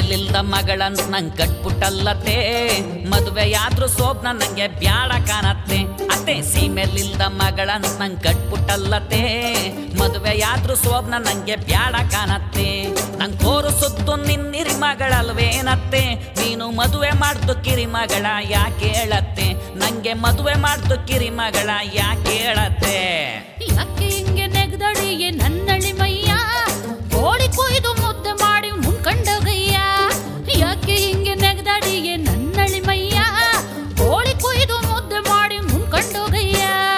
ಸೀಮೆಲಿಲ್ದ ಮಗಳಂತ ನಂಗ್ ಕಟ್ಬಿಟ್ಟಲ್ಲತ್ತೆ ಮದುವೆಯಾದ್ರೂ ಸೋಬ್ನ ನಂಗೆ ಬ್ಯಾಡ ಕಾಣತ್ತೆ ಅತ್ತೆ ಸೀಮೆಲಿಲ್ದ ಮಗಳಂತ ನಂಗ್ ಕಟ್ಬಿಟ್ಟಲ್ಲತ್ತೆ ಮದುವೆಯಾದ್ರೂ ಸೋಬ್ನ ನಂಗೆ ಬ್ಯಾಡ ಕಾಣತ್ತೆ ನಂಗ್ ತೋರಿಸುತ್ತು ನಿನ್ನಿರಿ ಮಗಳಲ್ವೇನತ್ತೆ ನೀನು ಮದುವೆ ಮಾಡ್ದು ಕಿರಿ ಮಗಳ ಯಾಕೆ ಹೇಳತ್ತೆ ನಂಗೆ ಮದುವೆ ಮಾಡ್ದು ಕಿರಿ ಮಗಳ ಯಾಕೆ ಹೇಳತ್ತೆ ಯಾಕೆ ಹಿಂಗೆ ನೆಗ್ದಡಿಯೇ ನನ್ನಳಿ ಮಯ್ಯ ಕೋಳಿ ಕೊಯ್ದು ಮುದ್ದೆ ಮಾಡಿ ಮುಂಕಂಡೋಗಯ್ಯ ಯಾಕೆ ಹಿಂಗೆ ನೆಗ್ದಡಿಯೇ ನನ್ನಳಿ ಮಯ್ಯ ಕೋಳಿ ಕೊಯ್ದು ಮುದ್ದೆ ಮಾಡಿ ಮುಂಕಂಡೋಗಯ್ಯ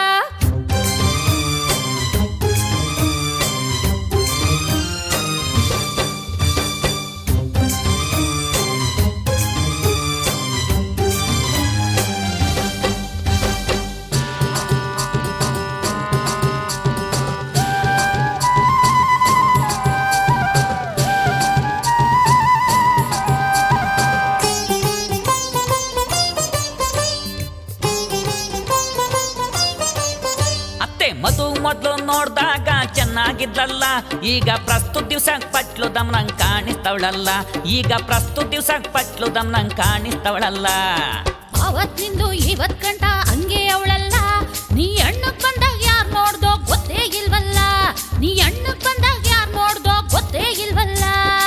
ಅತ್ತೆ ಮಧು ಮೊದ್ಲು ನೋಡ್ದಾಗ ಚೆನ್ನಾಗಿದ್ಲಲ್ಲ ಈಗ ಪ್ರಸ್ತುತ ದಿವ್ಸ ಪಟ್ಲು ದಮ್ ನಂಗ್ ಕಾಣಿಸ್ತವಳಲ್ಲ ಈಗ ಪ್ರಸ್ತುತ ದಿವ್ಸ ಪಟ್ಲು ದಮ್ ನಂಗ್ ಕಾಣಿಸ್ತವಳಲ್ಲ ಅವತ್ತಿಂದು ಇವತ್ ಗಂಟ ಹಂಗೆ ಅವಳಲ್ಲ ನೀ ಅಣ್ಣಕ್ ಬಂದಾಗ ಯಾರ್ ನೋಡ್ದೋ ಗೊತ್ತೇ ಇಲ್ವಲ್ಲ ನೀ ಅಣ್ಣಕ್ ಬಂದಾಗ ಯಾರ್ ನೋಡ್ದೋ ಗೊತ್ತೇ ಇಲ್ವಲ್ಲ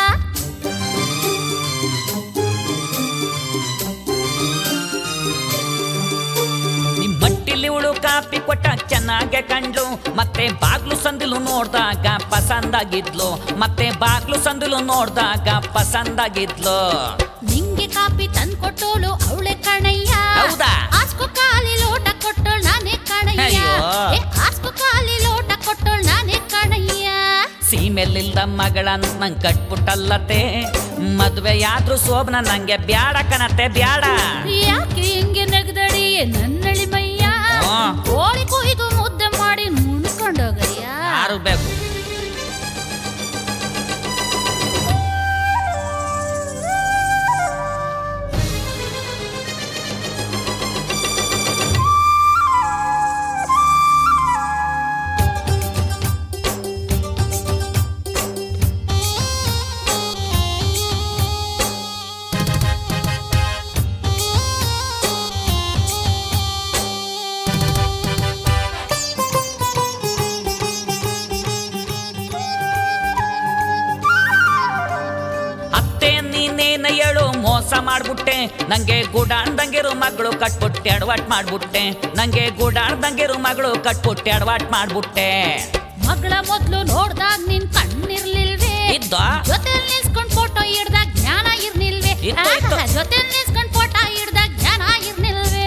ನಿಮ್ ಮಟ್ಟಿಲಿ ಇವಳು ಕಾಪಿ ಕೊಟ್ಟ ಚೆನ್ನಾಗೆ ಕಂಡ್ಲು ಮತ್ತೆ ಬಾಗ್ಲು ಸಂದಿಲು ನೋಡ್ದಾಗ ಪಸಂದಾಗಿದ್ಲು ಮತ್ತೆ ಬಾಗ್ಲು ಸಂದಿಲು ನೋಡ್ದಾಗ ಪಸಂದಾಗಿದ್ಲು ನಿಂಗೆ ಕಾಪಿ ತಂದ್ ಕೊಟ್ಟೋಳು ಅವಳೆ ಕಣಯ್ಯ ಹೌದಾ? ಆಸ್ಕು ಕಾಲಿ ಲೋಟ ಕೊಟ್ಟೋಳು ನಾನೇ ಕಣಯ್ಯ ಅಯ್ಯೋ. ಏ, ಆಸ್ಕು ಕಾಲಿ ಲೋಟ ಕೊಟ್ಟೋಳು ನಾನೇ ಕಣಯ್ಯ ಸೀಮೆಲಿಲ್ದ ಮಗಳಂತ ನಂಗ್ ಕಟ್ಬಿಟ್ಟಲ್ಲತೆ ಮದ್ವೆಯಾದ್ರೂ ಸೋಬ್ನ ನಂಗೆ ಬ್ಯಾಡ ಕಣತೆ ಬ್ಯಾಡ ಯಾಕೆ ಹಿಂಗೆ ನೆಗದಡಿ ನನ್ನಳಿ ಮಯ್ಯ ಆ. ಕೋಳಿ ಕೊಯ್ದು ಮುದ್ದೆ ಮಾಡಿ ಮುಣ್ಕೊಂಡೋಗಯ್ಯ ಯಾರು ಬೇಕು ಅತ್ತೆ ನೀನೇನ ಹೇಳು ಮೋಸ ಮಾಡ್ಬಿಟ್ಟೆ ನಂಗೆ ಗುಡಾಡ್ದಂಗಿರು ಮಗಳು ಕಟ್ಬಿಟ್ಟೆ ಅಡವಾಟ್ ಮಾಡ್ಬಿಟ್ಟೆ ನಂಗೆ ಗುಡಾಡ್ದಂಗಿರು ಮಗಳು ಕಟ್ಬಿಟ್ಟೆ ಅಡವಾಟ್ ಮಾಡ್ಬಿಟ್ಟೆ ಮಗಳ ಮೊದ್ಲು ನೋಡ್ದಾಗ ನಿನ್ ಕಣ್ಣಿರ್ಲಿಲ್ವೇ ಇದ್ದ ಜೊತೆ ನಿಲ್ಸ್ಕೊಂಡ್ ಫೋಟೋ ಹಿಡ್ದಾಗ ಜ್ಞಾನ ಇರ್ನಿಲ್ವೇ ಇತ್ತು, ಇತ್ತು. ಜೊತೆ ನಿಲ್ಸ್ಕೊಂಡ್ ಫೋಟೋ ಹಿಡ್ದಾಗ ಜ್ಞಾನ ಇರ್ನಿಲ್ವೇ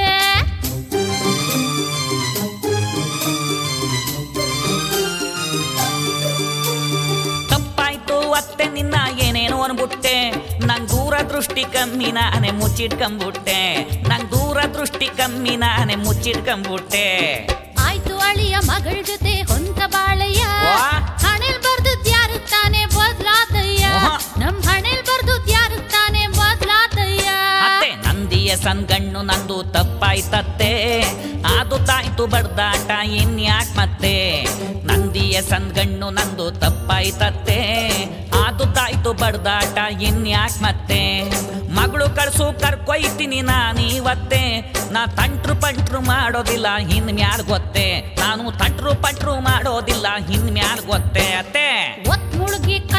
ತಪ್ಪಾಯ್ತು ಅತ್ತೆ ನಿನ್ನ ಏನೇನೋ ಅನ್ಬಿಟ್ಟೆ ನಂಗ್ ದೂರ ದೃಷ್ಟಿ ಕಮ್ಮಿನ ಅನೆ ಮುಚ್ಚಿಟ್ಕೊಂಬಿಟ್ಟೆ ನಂಗ್ ದೂರ ದೃಷ್ಟಿ ಕಮ್ಮಿನ ಅನೆ ಮುಚ್ಚಿಟ್ಕೊಂಬಿಟ್ಟೆ ಆಯ್ತು ಅಳಿಯ ಮಗಳ ಜೊತೆ ಹೊಂತ ಬಾಳಯ್ಯ ವಾ. ಹಣೆಲ್ ಬರ್ದದ್ ಯಾರು ತಾನೇ ಬದ್ಲಾದಯ್ಯ ಆಹಾ. ನಮ್ ಹಣೆಲ್ ಬರ್ದದ್ ಯಾರು ತಾನೇ ಬದ್ಲಾದಯ್ಯ ಅತ್ತೆ ನಂದಿಯ ಸನ್ಗಣ್ಣು ನಂದು ತಪ್ಪಾಯ್ತತ್ತೆ ಅದು ತಾಯ್ತು ಬಡ್ದಾಟ ಇನ್ಯಾಕ್ ಮತ್ತೆ ನಂದಿಯ ಸನ್ಗಣ್ಣು ನಂದು ತಪ್ಪಾಯ್ತತ್ತೆ ಅದು ತಾಯ್ತು ಬಡ್ದಾಟ ಇನ್ಯಾಕ್ ಮತ್ತೆ ಮಗಳು ಕಳ್ಸು ಕರ್ಕೊಯ್ತೀನಿ ನಾನೀವತ್ತೆ ನಾ ತಂಟ್ರು ಪಂಟ್ರು ಮಾಡೋದಿಲ್ಲ ಹಿಂದ್ ಮ್ಯಾಲ್ ಗೊತ್ತೆ ನಾನು ತಂಟ್ರು ಪಂಟ್ರು ಮಾಡೋದಿಲ್ಲ ಹಿಂದ್ ಮ್ಯಾಲ್ ಗೊತ್ತೆ ಅತ್ತೆ ಒತ್ ಮುಳುಗಿ